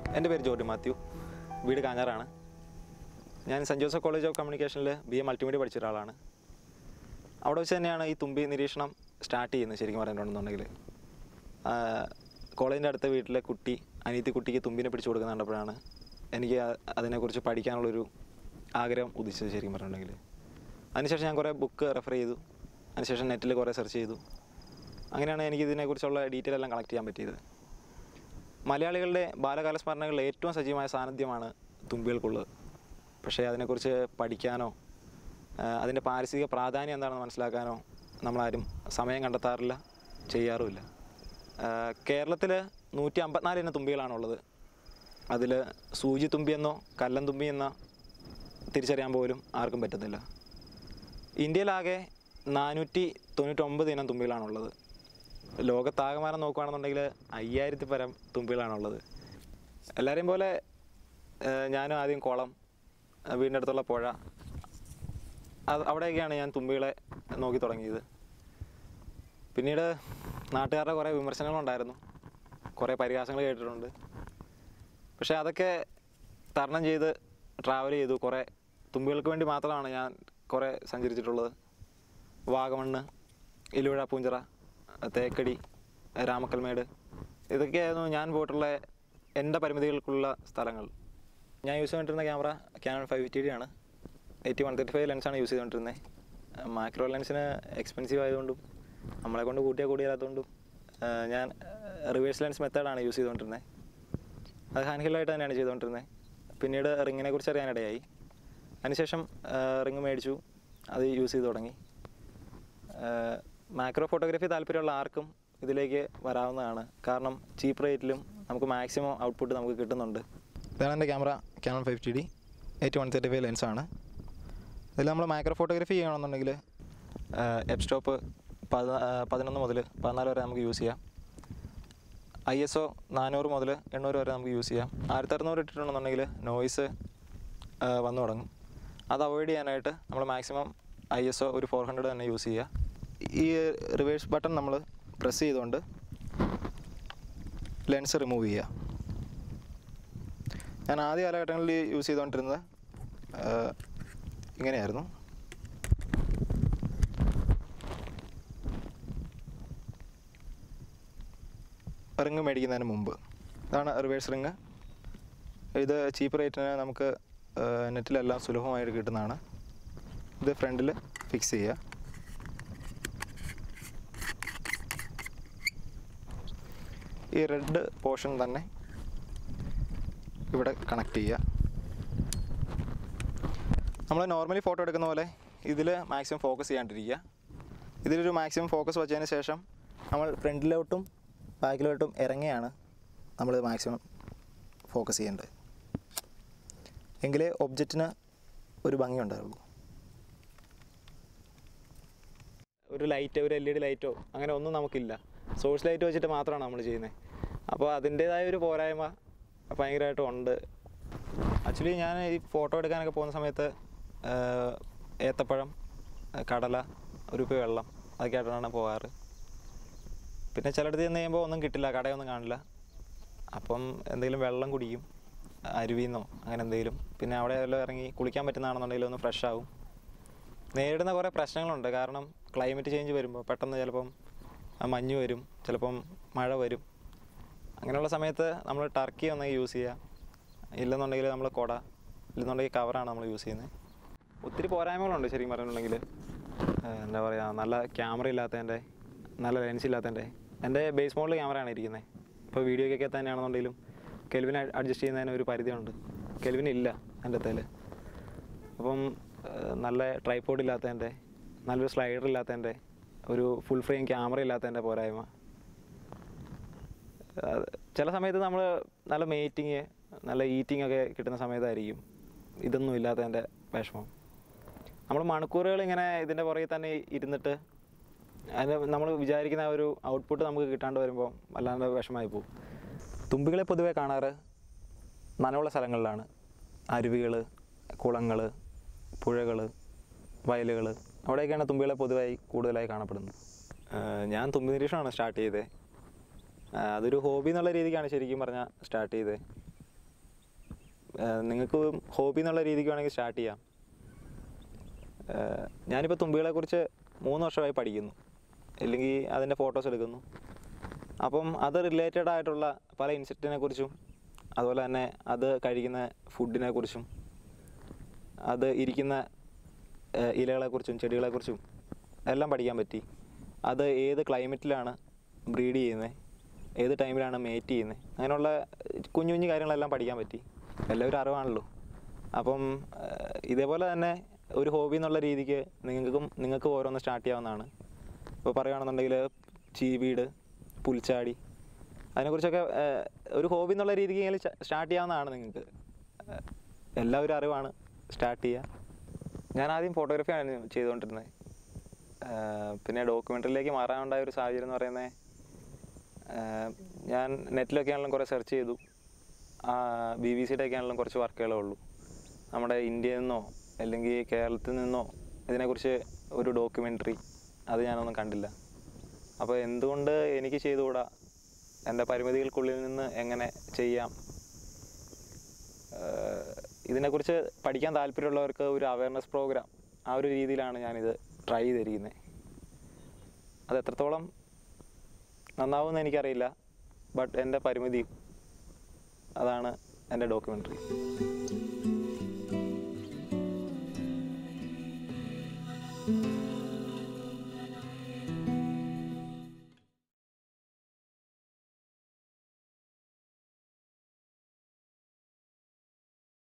എൻ്റെ പേര് ജോർജ് മാത്യു വീട് കാഞ്ഞാറാണ് ഞാൻ സെൻറ്റ് ജോസഫ് കോളേജ് ഓഫ് കമ്മ്യൂണിക്കേഷനിൽ ബി എ മൾട്ടിമീഡിയ പഠിച്ച ഒരാളാണ് അവിടെ വെച്ച് തന്നെയാണ് ഈ തുമ്പി നിരീക്ഷണം സ്റ്റാർട്ട് ചെയ്യുന്നത് ശരിക്കും പറഞ്ഞിട്ടുണ്ടെന്നുണ്ടെങ്കിൽ കോളേജിൻ്റെ അടുത്ത വീട്ടിലെ കുട്ടി അനിയത്തി കുട്ടിക്ക് തുമ്പിനെ പിടിച്ചു കൊടുക്കുന്ന കണ്ടപ്പോഴാണ് എനിക്ക് അ- അതിനെക്കുറിച്ച് പഠിക്കാനുള്ളൊരു ആഗ്രഹം ഉദിച്ചത് ശരിക്കും പറഞ്ഞിട്ടുണ്ടെങ്കിൽ അതിനുശേഷം ഞാൻ കുറേ ബുക്ക് റെഫർ ചെയ്തു അതിനുശേഷം നെറ്റിൽ കുറേ സെർച്ച് ചെയ്തു അങ്ങനെയാണ് എനിക്ക് ഇതിനെക്കുറിച്ചുള്ള ഡീറ്റെയിൽ എല്ലാം കളക്ട് ചെയ്യാൻ പറ്റിയത് മലയാളികളുടെ ബാലകാല സ്മരണകളിൽ ഏറ്റവും സജീവമായ സാന്നിധ്യമാണ് തുമ്പികൾക്കുള്ളത് പക്ഷേ അതിനെക്കുറിച്ച് പഠിക്കാനോ ആ, അതിൻ്റെ പാരിസ്ഥിതിക പ്രാധാന്യം എന്താണെന്ന് മനസ്സിലാക്കാനോ നമ്മളാരും സമയം കണ്ടെത്താറില്ല ചെയ്യാറുമില്ല കേരളത്തിൽ നൂറ്റി അമ്പത്തിനാല് ഇനം തുമ്പികളാണുള്ളത് അതിൽ സൂചി തുമ്പിയെന്നോ കല്ലൻ തുമ്പി എന്നോ തിരിച്ചറിയാൻ പോലും ആർക്കും പറ്റത്തില്ല ഇന്ത്യയിലാകെ നാനൂറ്റി തൊണ്ണൂറ്റൊമ്പത് ഇനം തുമ്പികളാണുള്ളത് ലോകത്താകമാനം നോക്കുകയാണെന്നുണ്ടെങ്കിൽ അയ്യായിരത്തി പരം തുമ്പികളാണുള്ളത് എല്ലാവരെയും പോലെ ഏഹ്, ഞാനും ആദ്യം കുളം ഏഹ്, വീടിൻ്റെ അടുത്തുള്ള പുഴ അത് അവിടെയൊക്കെയാണ് ഞാൻ തുമ്പികളെ നോക്കി തുടങ്ങിയത് പിന്നീട് നാട്ടുകാരുടെ കുറേ വിമർശനങ്ങളുണ്ടായിരുന്നു കുറേ പരിഹാസങ്ങൾ കേട്ടിട്ടുണ്ട് പക്ഷേ അതൊക്കെ തരണം ചെയ്ത് ട്രാവൽ ചെയ്തു കുറേ തുമ്പികൾക്ക് വേണ്ടി മാത്രമാണ് ഞാൻ കുറേ സഞ്ചരിച്ചിട്ടുള്ളത് വാഗമണ്ണ് ഇലുവിഴ പൂഞ്ചിറ തേക്കടി രാമക്കൽമേട് ഇതൊക്കെയായിരുന്നു ഞാൻ പോയിട്ടുള്ള എൻ്റെ പരിമിതികൾക്കുള്ള സ്ഥലങ്ങൾ ഞാൻ യൂസ് ചെയ്തുകൊണ്ടിരുന്ന camera Canon five fifty D ആണ് എയ്റ്റി വൺ തേർട്ടി ഫൈവ് ലെൻസാണ് യൂസ് ചെയ്തുകൊണ്ടിരുന്നത് മാക്രോ ലെൻസിന് എക്സ്പെൻസീവ് ആയതുകൊണ്ടും നമ്മളെ കൊണ്ട് കൂട്ടിയാൽ കൂടിയാലാത്തതുകൊണ്ടും ആ, ഞാൻ റിവേഴ്സ് ലെൻസ് മെത്തേഡാണ് യൂസ് ചെയ്തുകൊണ്ടിരുന്നത് അത് ഹാൻഡിലായിട്ട് തന്നെയാണ് ചെയ്തുകൊണ്ടിരുന്നത് പിന്നീട് റിങ്ങിനെ കുറിച്ച് അറിയാനിടയായി അതിനുശേഷം റിങ് മേടിച്ചു അത് യൂസ് ചെയ്ത് തുടങ്ങി മാക്രോ ഫോട്ടോഗ്രാഫി താല്പര്യമുള്ള ആർക്കും ഇതിലേക്ക് വരാവുന്നതാണ് കാരണം ചീപ്പ് റേറ്റിലും നമുക്ക് മാക്സിമം ഔട്ട്പുട്ട് നമുക്ക് കിട്ടുന്നുണ്ട് ഇതാണ് എൻ്റെ camera Canon five T D eight one thirty five ലെൻസാണ് ഇതിൽ നമ്മൾ മാക്രോ ഫോട്ടോഗ്രാഫി ചെയ്യണമെന്നുണ്ടെങ്കിൽ എഫ് സ്റ്റോപ്പ് പതി പതിനൊന്ന് മുതൽ പതിനാല് വരെ നമുക്ക് യൂസ് ചെയ്യാം ഐ എസ് ഒ നാനൂറ് മുതൽ എണ്ണൂറ് വരെ നമുക്ക് യൂസ് ചെയ്യാം ആയിരത്തി അറുന്നൂറ് ഇട്ടിട്ടുണ്ടെന്നുണ്ടെങ്കിൽ നോയ്സ് വന്നു തുടങ്ങും അത് അവോയ്ഡ് ചെയ്യാനായിട്ട് നമ്മൾ മാക്സിമം ഐ എസ് ഒ ഒരു ഫോർ ഹൺഡ്രഡ് തന്നെ യൂസ് ചെയ്യുക ഈ റിവേഴ്സ് ബട്ടൺ നമ്മൾ പ്രസ് ചെയ്തുകൊണ്ട് ലെൻസ് റിമൂവ് ചെയ്യുക ഞാൻ ആദ്യ കാലഘട്ടങ്ങളിൽ യൂസ് ചെയ്തുകൊണ്ടിരുന്നത് ആ, ഇങ്ങനെയായിരുന്നു റിങ് മേടിക്കുന്നതിന് മുമ്പ് ഇതാണ് റിവേഴ്സ് റിങ് ഇത് ചീപ്പ് റേറ്റിന് നമുക്ക് ആ, നെറ്റിലെല്ലാം സുലഭമായിട്ട് കിട്ടുന്നതാണ് ഇത് ഫ്രണ്ടിൽ ഫിക്സ് ചെയ്യുക ഈ റെഡ് പോർഷൻ തന്നെ ഇവിടെ കണക്ട് ചെയ്യുക നമ്മൾ നോർമലി ഫോട്ടോ എടുക്കുന്ന പോലെ ഇതിൽ മാക്സിമം ഫോക്കസ് ചെയ്യാണ്ടിരിക്കുക ഇതിലൊരു മാക്സിമം ഫോക്കസ് വെച്ചതിന് ശേഷം നമ്മൾ ഫ്രണ്ടിലോട്ടും ബാക്കിലോട്ടും ഇറങ്ങിയാണ് നമ്മൾ മാക്സിമം ഫോക്കസ് ചെയ്യേണ്ടത് എങ്കിലേ ഒബ്ജക്റ്റിന് ഒരു ഭംഗി ഉണ്ടാവുള്ളൂ ഒരു ലൈറ്റ് ഒരു എൽ ഇ ഡി ലൈറ്റോ അങ്ങനെ ഒന്നും നമുക്കില്ല സോഴ്സ് ലൈറ്റ് വെച്ചിട്ട് മാത്രമാണ് നമ്മൾ ചെയ്യുന്നത് അപ്പോൾ അതിൻ്റേതായ ഒരു പോരായ്മ ഭയങ്കരമായിട്ടും ഉണ്ട് ആക്ച്വലി ഞാൻ ഈ ഫോട്ടോ എടുക്കാനൊക്കെ പോകുന്ന സമയത്ത് ആഹ്, ഏത്തപ്പഴം ആഹ്, കടല ഒരു കുപ്പി വെള്ളം അതൊക്കെ ആയിട്ടാണ് പോകാറ് പിന്നെ ചിലയിടത്ത് ചെന്ന് കഴിയുമ്പോൾ ഒന്നും കിട്ടില്ല കടയൊന്നും കാണില്ല അപ്പം എന്തെങ്കിലും വെള്ളം കുടിക്കും അരുവിന്നോ അങ്ങനെ എന്തെങ്കിലും പിന്നെ അവിടെ വല്ലതും ഇറങ്ങി കുളിക്കാൻ പറ്റുന്നതാണെന്നുണ്ടെങ്കിൽ ഒന്ന് ഫ്രഷ് ആവും നേരിടുന്ന കുറേ പ്രശ്നങ്ങളുണ്ട് കാരണം ക്ലൈമറ്റ് ചേഞ്ച് വരുമ്പോൾ പെട്ടെന്ന് ചിലപ്പം ആ മഞ്ഞ് വരും ചിലപ്പം മഴ വരും അങ്ങനെയുള്ള സമയത്ത് നമ്മൾ ടർക്കി ഒന്നെങ്കിൽ യൂസ് ചെയ്യുക ഇല്ലെന്നുണ്ടെങ്കിൽ നമ്മൾ കുട ഇല്ലെന്നുണ്ടെങ്കിൽ കവറാണ് നമ്മൾ യൂസ് ചെയ്യുന്നത് ഒത്തിരി പോരായ്മകളുണ്ട് ശരിക്കും പറഞ്ഞിട്ടുണ്ടെങ്കിൽ ഏഹ് എന്താ പറയുക നല്ല ക്യാമറ ഇല്ലാത്തതിൻ്റെ നല്ല ലെൻസ് ഇല്ലാത്തതിൻ്റെ എൻ്റെ ബേസ് മോഡൽ ക്യാമറയാണ് ഇരിക്കുന്നത് ഇപ്പോൾ വീഡിയോയ്ക്കൊക്കെ തന്നെയാണെന്നുണ്ടെങ്കിലും കെൽവിൻ അഡ്ജസ്റ്റ് ചെയ്യുന്നതിന് ഒരു പരിധിയുണ്ട് കെൽവിൻ ഇല്ല എൻ്റെ അടുത്തേൽ അപ്പം ഏഹ് നല്ല ട്രൈപ്പോഡ് ഇല്ലാത്തതിൻ്റെ നല്ലൊരു സ്ലൈഡർ ഇല്ലാത്തതിൻ്റെ ഒരു ഫുൾ ഫ്രെയിം ക്യാമറ ഇല്ലാത്തതിൻ്റെ പോരായ്മ അത് ചില സമയത്ത് നമ്മൾ നല്ല മീറ്റിങ് നല്ല ഈറ്റിംഗ് ഒക്കെ കിട്ടുന്ന സമയത്തായിരിക്കും ഇതൊന്നും ഇല്ലാത്തതിൻ്റെ വിഷമം നമ്മൾ മണിക്കൂറുകൾ ഇങ്ങനെ ഇതിൻ്റെ പുറകെ തന്നെ ഇരുന്നിട്ട് അതിന് നമ്മൾ വിചാരിക്കുന്ന ആ ഒരു ഔട്ട്പുട്ട് നമുക്ക് കിട്ടാണ്ട് വരുമ്പോൾ വല്ലാണ്ട് വിഷമമായി പോകും തുമ്പികളെ പൊതുവെ കാണാറ് നനവുള്ള സ്ഥലങ്ങളിലാണ് അരുവികൾ കുളങ്ങൾ പുഴകൾ വയലുകൾ അവിടെയൊക്കെയാണ് തുമ്പികളെ പൊതുവായി കൂടുതലായി കാണപ്പെടുന്നത് ആഹ് ഞാൻ തുമ്പി നിരീക്ഷണമാണ് സ്റ്റാർട്ട് ചെയ്തത് ആഹ് അതൊരു ഹോബി എന്നുള്ള രീതിക്കാണ് ശരിക്കും പറഞ്ഞാൽ സ്റ്റാർട്ട് ചെയ്തത് നിങ്ങൾക്ക് ഹോബി എന്നുള്ള രീതിക്ക് വേണമെങ്കിൽ സ്റ്റാർട്ട് ചെയ്യാം ഏഹ് ഞാനിപ്പോൾ തുമ്പികളെക്കുറിച്ച് മൂന്ന് വർഷമായി പഠിക്കുന്നു അല്ലെങ്കിൽ അതിൻ്റെ ഫോട്ടോസ് എടുക്കുന്നു അപ്പം അത് റിലേറ്റഡ് ആയിട്ടുള്ള പല ഇൻസെക്റ്റിനെ കുറിച്ചും അതുപോലെ തന്നെ അത് കഴിക്കുന്ന ഫുഡിനെ കുറിച്ചും അത് ഇരിക്കുന്ന ഏഹ് ഇലകളെക്കുറിച്ചും ചെടികളെക്കുറിച്ചും എല്ലാം പഠിക്കാൻ പറ്റി അത് ഏത് ക്ലൈമറ്റിലാണ് ബ്രീഡ് ചെയ്യുന്നത് ഏത് ടൈമിലാണ് മേറ്റ് ചെയ്യുന്നത് അങ്ങനെയുള്ള കുഞ്ഞു കുഞ്ഞു കാര്യങ്ങളെല്ലാം പഠിക്കാൻ പറ്റി എല്ലാവരും അറിവാണല്ലോ അപ്പം ഏഹ് ഇതേപോലെ തന്നെ ഒരു ഹോബി എന്നുള്ള രീതിക്ക് നിങ്ങൾക്കും നിങ്ങൾക്ക് ഓരോന്ന് സ്റ്റാർട്ട് ചെയ്യാവുന്നതാണ് ഇപ്പോൾ പറയുകയാണെന്നുണ്ടെങ്കിൽ ചീവീട് പുൽച്ചാടി അതിനെക്കുറിച്ചൊക്കെ ഏഹ് ഒരു ഹോബി എന്നുള്ള രീതിക്ക് ഇങ്ങനെ സ്റ്റാർട്ട് ചെയ്യാവുന്നതാണ് നിങ്ങൾക്ക് ഏഹ് എല്ലാവരും അറിവാണ് സ്റ്റാർട്ട് ചെയ്യുക ഞാൻ ആദ്യം ഫോട്ടോഗ്രാഫിയാണ് ചെയ്തുകൊണ്ടിരുന്നത് ഏഹ് പിന്നെ ഡോക്യുമെൻ്ററിയിലേക്ക് മാറാനുണ്ടായ ഒരു സാഹചര്യം എന്ന് പറയുന്നത് ഏഹ് ഞാൻ നെറ്റിലൊക്കെ ആണെങ്കിലും കുറേ സെർച്ച് ചെയ്തു ബി ബി സിയുടെ ഒക്കെ ആണെങ്കിലും കുറച്ച് വർക്കുകളേ ഉള്ളൂ നമ്മുടെ ഇന്ത്യയിൽ നിന്നോ അല്ലെങ്കിൽ കേരളത്തിൽ നിന്നോ ഇതിനെക്കുറിച്ച് ഒരു ഡോക്യുമെൻ്ററി അത് ഞാനൊന്നും കണ്ടില്ല അപ്പോൾ എന്തുകൊണ്ട് എനിക്ക് ചെയ്തുകൂടാ എൻ്റെ പരിമിതികൾക്കുള്ളിൽ നിന്ന് എങ്ങനെ ചെയ്യാം ഏഹ് ഇതിനെക്കുറിച്ച് പഠിക്കാൻ താല്പര്യമുള്ളവർക്ക് ഒരു അവയർനെസ് പ്രോഗ്രാം ആ ഒരു രീതിയിലാണ് ഞാനിത് ട്രൈ ചെയ്തിരിക്കുന്നത് അത് എത്രത്തോളം നന്നാവുമെന്ന് എനിക്കറിയില്ല ബട്ട് എൻ്റെ പരിമിതി അതാണ് എൻ്റെ ഡോക്യുമെൻ്ററി